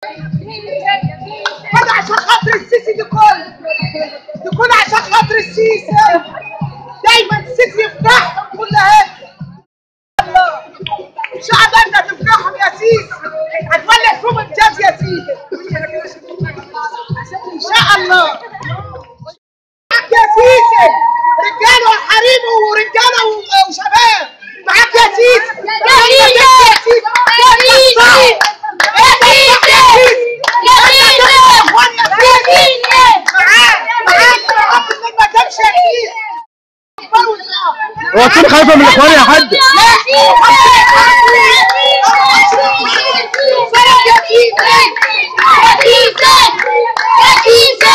هذا عشان خاطر السيسي دي كل دي كل عشان خاطر السيسي دايما السيسي يفرحهم كل هيك الله شعبنا تفرحهم يا سيسي هتولع فيهم الجاز يا سيدي ان شاء الله معاك يا سيسي رجاله وحريم ورجاله و- وشباب معاك يا سيسي يا سيسي! يا سيسي! يا سيسي! يا سيسي! معاك معاك ما تمشي يا سيسي هو تكون خايفه من الاخوان يا حاج يا سيسي!